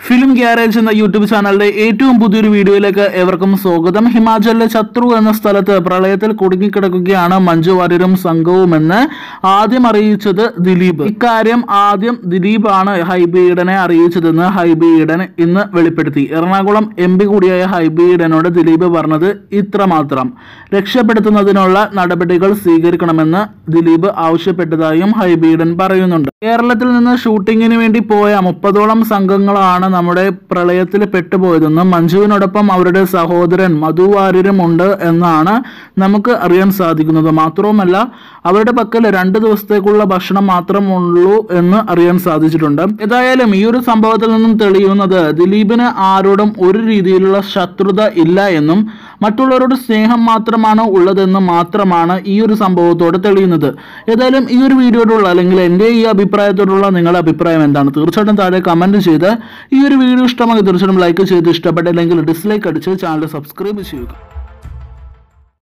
film garage എന്ന YouTube ചാനലിന്റെ ഏറ്റവും പുതിയൊരു വീഡിയോയിലേക്ക് ഏവർക്കും സ്വാഗതം ഹിമാചലിലെ ചത്രു എന്ന സ്ഥലത്ത് പ്രളയത്തിൽ കുടുങ്ങിക്കിടക്കുകയാണ് മഞ്ജു വാര്യരും സംഘവുമെന്ന് ആദ്യം അറിയിച്ചത് ദിലീപ് ഇക്കാര്യം ആദ്യം ദിലീപാണ് ഹൈബി ഈഡനെ അറിയിച്ചതെന്ന് ഹൈബി ഈഡൻ ഇന്ന് വെളിപ്പെടുത്തി എറണാകുളം എം പി കൂടിയായ ഹൈബി ഈഡനോട് ദിലീപ് പറഞ്ഞത് ഇത്രമാത്രം രക്ഷപ്പെടുത്തുന്നതിനുള്ള നടപടികൾ സ്വീകരിക്കണമെന്ന് ദിലീപ് ആവശ്യപ്പെട്ടതായും ഹൈബി ഈഡൻ പറയുന്നുണ്ട് കേരളത്തിൽ നിന്ന് ഷൂട്ടിങ്ങിന് വേണ്ടി പോയ മുപ്പതോളം സംഘങ്ങളാണ് നമ്മുടെ പ്രളയത്തിൽ പെട്ടുപോയതെന്നും മഞ്ജുവിനോടൊപ്പം അവരുടെ സഹോദരൻ മധു വാര്യരും ഉണ്ട് എന്നാണ് നമുക്ക് അറിയാൻ സാധിക്കുന്നത് മാത്രവുമല്ല അവരുടെ പക്കൽ രണ്ട് ദിവസത്തേക്കുള്ള ഭക്ഷണം മാത്രമുള്ളൂ എന്ന് അറിയാൻ സാധിച്ചിട്ടുണ്ട് ഏതായാലും ഈ ഒരു സംഭവത്തിൽ നിന്നും തെളിയുന്നത് ദിലീപിന് ആരോടും ഒരു രീതിയിലുള്ള ശത്രുത ഇല്ല എന്നും മറ്റുള്ളവരോട് സ്നേഹം മാത്രമാണ് ഉള്ളതെന്ന് മാത്രമാണ് ഈ ഒരു സംഭവത്തോട് തെളിയുന്നത് ഏതായാലും ഈ ഒരു വീഡിയോയോടുള്ള അല്ലെങ്കിൽ എൻ്റെ ഈ അഭിപ്രായത്തോടുള്ള നിങ്ങളുടെ അഭിപ്രായം എന്താണ് തീർച്ചയായിട്ടും താഴെ കമൻറ്റ് ചെയ്ത് ഈ ഒരു വീഡിയോ ഇഷ്ടമായി തീർച്ചയായിട്ടും ലൈക്ക് ചെയ്ത് ഇഷ്ടപ്പെട്ടില്ലെങ്കിൽ ഡിസ്ലൈക്ക് അടിച്ച് ചാനൽ സബ്സ്ക്രൈബ് ചെയ്യുക